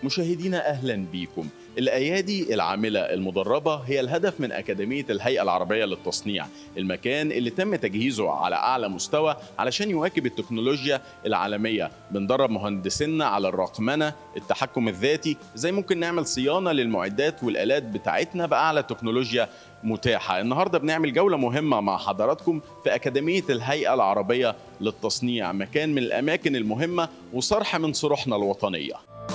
مشاهدينا أهلا بيكم الأيادي العاملة المدربة هي الهدف من أكاديمية الهيئة العربية للتصنيع المكان اللي تم تجهيزه على أعلى مستوى علشان يواكب التكنولوجيا العالمية بندرب مهندسينا على الرقمنة التحكم الذاتي ازاي ممكن نعمل صيانة للمعدات والآلات بتاعتنا بأعلى تكنولوجيا متاحة النهاردة بنعمل جولة مهمة مع حضراتكم في أكاديمية الهيئة العربية للتصنيع مكان من الأماكن المهمة وصرح من صروحنا الوطنية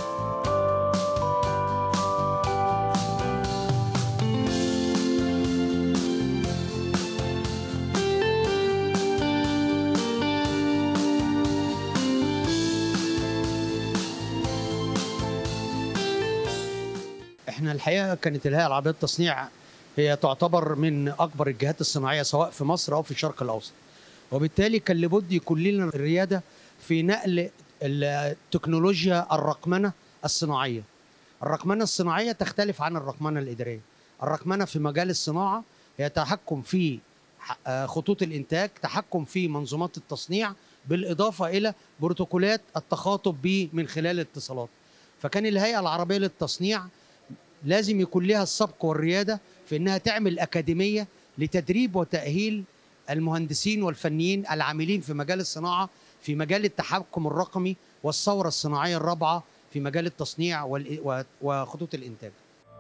احنا الحقيقه كانت الهيئه العربيه للتصنيع هي تعتبر من اكبر الجهات الصناعيه سواء في مصر او في الشرق الاوسط وبالتالي كان لابد يكون لنا الرياده في نقل التكنولوجيا الرقمنه الصناعيه الرقمنه الصناعيه تختلف عن الرقمنه الاداريه الرقمنه في مجال الصناعه هي تحكم في خطوط الانتاج تحكم في منظومات التصنيع بالاضافه الى بروتوكولات التخاطب به من خلال الاتصالات فكان الهيئه العربيه للتصنيع لازم يكون لها السبق والرياده في انها تعمل اكاديميه لتدريب وتاهيل المهندسين والفنيين العاملين في مجال الصناعه في مجال التحكم الرقمي والثوره الصناعيه الرابعه في مجال التصنيع وخطوط الانتاج.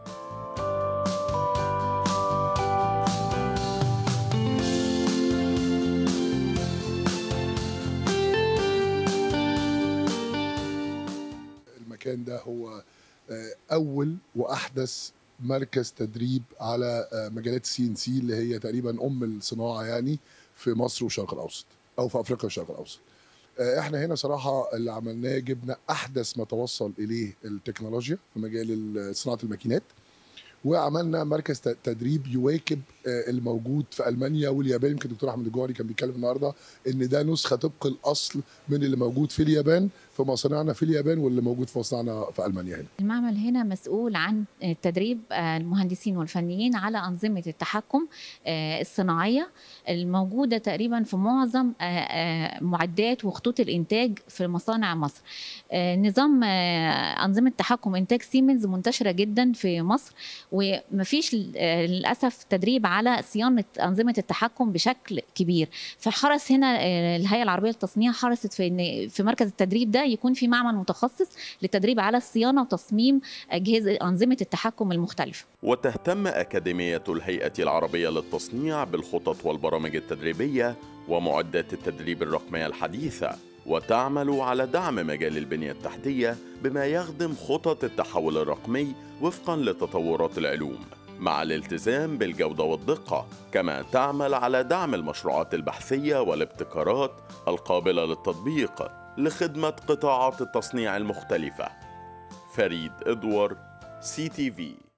المكان ده هو اول واحدث مركز تدريب على مجالات السي ان سي اللي هي تقريبا ام الصناعه يعني في مصر والشرق الاوسط او في افريقيا والشرق الاوسط. احنا هنا صراحه اللي عملناه جبنا احدث ما توصل اليه التكنولوجيا في مجال صناعه الماكينات وعملنا مركز تدريب يواكب الموجود في المانيا واليابان يمكن الدكتور احمد الجوهري كان بيتكلم النهارده ان ده نسخه طبق الاصل من اللي موجود في اليابان في مصانعنا في اليابان واللي موجود في مصنعنا في المانيا هنا. المعمل هنا مسؤول عن تدريب المهندسين والفنيين على انظمه التحكم الصناعيه الموجوده تقريبا في معظم معدات وخطوط الانتاج في مصانع مصر. نظام انظمه تحكم انتاج سيمنز منتشره جدا في مصر ومفيش للاسف تدريب على صيانه انظمه التحكم بشكل كبير فحرص هنا الهيئه العربيه للتصنيع حرصت في ان في مركز التدريب ده يكون في معمل متخصص للتدريب على الصيانه وتصميم اجهزه انظمه التحكم المختلفه وتهتم اكاديميه الهيئه العربيه للتصنيع بالخطط والبرامج التدريبيه ومعدات التدريب الرقميه الحديثه وتعمل على دعم مجال البنية التحتية بما يخدم خطط التحول الرقمي وفقا لتطورات العلوم مع الالتزام بالجودة والدقة كما تعمل على دعم المشروعات البحثية والابتكارات القابلة للتطبيق لخدمة قطاعات التصنيع المختلفة فريد إدوار سي تي في